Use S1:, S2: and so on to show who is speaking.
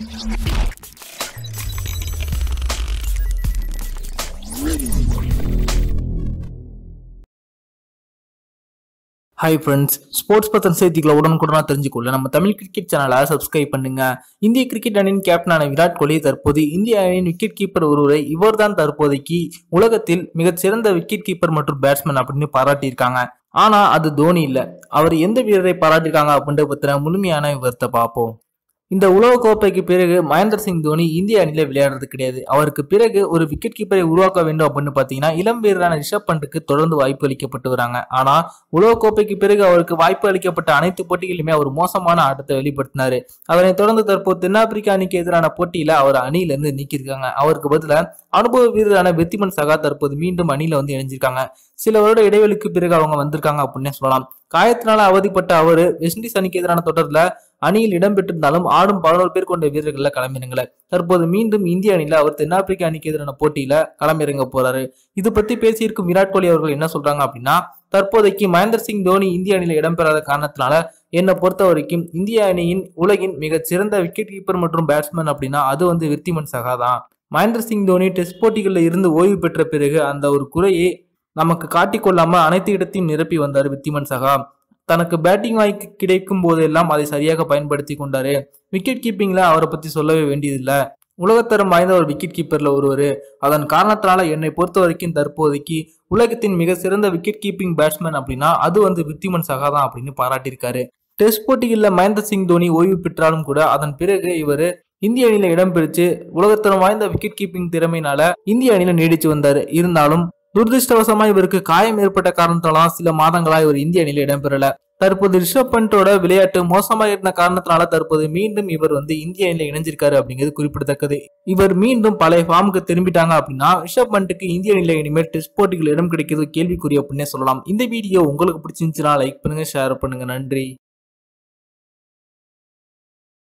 S1: hi friends sports பத்தின செய்திகளை உடனுக்குடனா தெரிஞ்சுக்கொள்ள நம்ம தமிழ் கிரிக்கெட் சேனலை சப்ஸ்கிரைப் பண்ணுங்க இந்திய கிரிக்கெட் அணியின் கேப்டனான விராட் கோலி தற்போது இந்திய அணியின் விக்கெட் கீப்பர் ஒருவரை இவர்தான் தற்போதைக்கு உலகத்தில் மிகச்சிறந்த விக்கெட் கீப்பர் மற்றும் பேட்ஸ்மேன் அப்படின்னு பாராட்டியிருக்காங்க ஆனா அது தோனி இல்ல அவர் எந்த வீரரை பாராட்டியிருக்காங்க அப்படின்ற பத்தின முழுமையான விவரத்தை பார்ப்போம் இந்த உலக கோப்பைக்கு பிறகு மகேந்திர சிங் தோனி இந்திய அணியில விளையாடுறது கிடையாது அவருக்கு பிறகு ஒரு விக்கெட் கீப்பரை உருவாக்க வேண்டும் அப்படின்னு பாத்தீங்கன்னா இளம் வீரரான ரிஷப் பண்ட்டுக்கு தொடர்ந்து வாய்ப்பு அளிக்கப்பட்டு வராங்க ஆனா உலக கோப்பைக்கு பிறகு அவருக்கு வாய்ப்பு அளிக்கப்பட்ட அனைத்து போட்டிகளிலுமே அவர் மோசமான ஆட்டத்தை வெளிப்படுத்தினாரு அதனை தொடர்ந்து தற்போது தென்னாப்பிரிக்கா அணிக்கு எதிரான போட்டியில அவர் அணியில இருந்து நீக்கியிருக்காங்க அவருக்கு பதிலா அனுபவ வீரரான வெத்திமன் சகா தற்போது மீண்டும் அணியில வந்து இணைஞ்சிருக்காங்க சில வருட இடைவெளிக்கு பிறகு அவங்க வந்திருக்காங்க அப்படின்னே சொல்லலாம் காயத்தினால அவதிப்பட்ட அவரு வெஸ்ட் இண்டீஸ் அணிக்கு எதிரான தொடர்ல அணியில் இடம்பெற்றிருந்தாலும் ஆடும் பதினோரு பேர் கொண்ட வீரர்கள்ல களமிறங்கல தற்போது மீண்டும் இந்திய அணியில அவர் தென்னாப்பிரிக்கா அணிக்கு எதிரான போட்டியில களமிறங்க போறாரு இது பத்தி பேசியிருக்கும் விராட் கோலி அவர்கள் என்ன சொல்றாங்க அப்படின்னா தற்போதைக்கு மகேந்திர சிங் தோனி இந்திய அணியில இடம்பெறாத காரணத்தினால என்னை பொறுத்த வரைக்கும் இந்திய அணியின் உலகின் மிகச் சிறந்த விக்கெட் கீப்பர் மற்றும் பேட்ஸ்மேன் அப்படின்னா அது வந்து விருத்திமன் சகா தான் மகேந்திர சிங் தோனி டெஸ்ட் போட்டிகளில் இருந்து ஓய்வு பெற்ற பிறகு அந்த ஒரு குறையை நமக்கு காட்டிக்கொள்ளாம அனைத்து இடத்தையும் நிரப்பி வந்தார் வித்திமன் சகா தனக்கு பேட்டிங் வாய்ப்பு கிடைக்கும் போதெல்லாம் அதை சரியாக பயன்படுத்தி கொண்டாரு விக்கெட் கீப்பிங்ல அவரை பத்தி சொல்லவே வேண்டியதில்லை உலகத்தரம் வாய்ந்த ஒரு விக்கெட் கீப்பர்ல ஒருவர் அதன் காரணத்தினால என்னை பொறுத்த வரைக்கும் தற்போதைக்கு உலகத்தின் மிக சிறந்த விக்கெட் கீப்பிங் பேட்ஸ்மேன் அப்படின்னா அது வந்து வித்திமன் சகா தான் அப்படின்னு பாராட்டியிருக்காரு டெஸ்ட் போட்டிகளில் மகேந்திர சிங் தோனி ஓய்வு பெற்றாலும் கூட அதன் பிறகு இவர் இந்திய அணியில இடம்பெற்று உலகத்தரம் வாய்ந்த விக்கெட் கீப்பிங் திறமையினால இந்திய அணியில நீடிச்சு வந்தாரு இருந்தாலும் துரதிருஷ்டவசமா இவருக்கு காயம் ஏற்பட்ட காரணத்தால சில மாதங்களா இவர் இந்திய அணியில இடம்பெறல தற்போது ரிஷப் பண்டோட விளையாட்டு மோசமா இருந்த காரணத்தினால தற்போது மீண்டும் இவர் வந்து இந்திய அணியில இணைஞ்சிருக்காரு அப்படிங்கிறது குறிப்பிடத்தக்கது இவர் மீண்டும் பழைய ஃபார்முக்கு திரும்பிட்டாங்க அப்படின்னா ரிஷப் பண்ட்டுக்கு இந்திய அணியில இனிமேல் டெஸ்ட் போட்டிகள் இடம் கிடைக்கிறது கேள்விக்குறி அப்படின்னே சொல்லலாம் இந்த வீடியோ உங்களுக்கு பிடிச்சிருந்துச்சுன்னா லைக் பண்ணுங்க ஷேர் பண்ணுங்க நன்றி